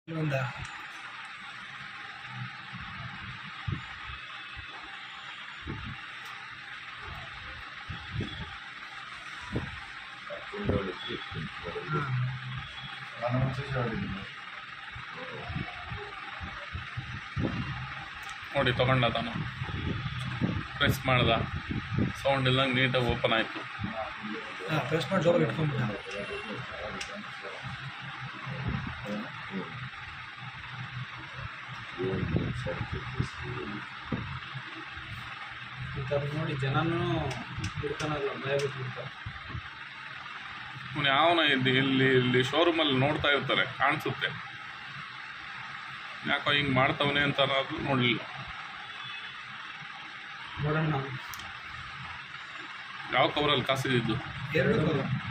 ಒಂದ ನೋಡಿ ತಗೊಂಡ ತಾನು ಪ್ರೆಸ್ ಮಾಡ್ದ ಸೌಂಡ್ ಇಲ್ಲಂಗೆ ನೀಟಾಗಿ ಓಪನ್ ಆಯಿತು ಪ್ರೆಸ್ ಮಾಡಿ ಜೋರಾಗಿ ಇಟ್ಕೊಂಡ್ಬಿಟ್ಟ ಈ ಥರ ನೋಡಿ ಜನನೂ ಬಿಡ್ತಾನಲ್ಲ ಭಯ ಬಿಟ್ಬಿಡ್ತಾರೆ ಅವ್ನು ಯಾವನ ಇಲ್ಲಿ ಇಲ್ಲಿ ಇಲ್ಲಿ ಶೋರೂಮಲ್ಲಿ ನೋಡ್ತಾ ಇರ್ತಾರೆ ಕಾಣಿಸುತ್ತೆ ಯಾಕೋ ಹಿಂಗೆ ಮಾಡ್ತವನೆ ಅಂತ ಅದು ನೋಡಲಿಲ್ಲ ನೋಡೋಣ ನಾವು ಯಾವ ಕವರಲ್ಲಿ ಕಾಸಿದ್ದು ಎರಡು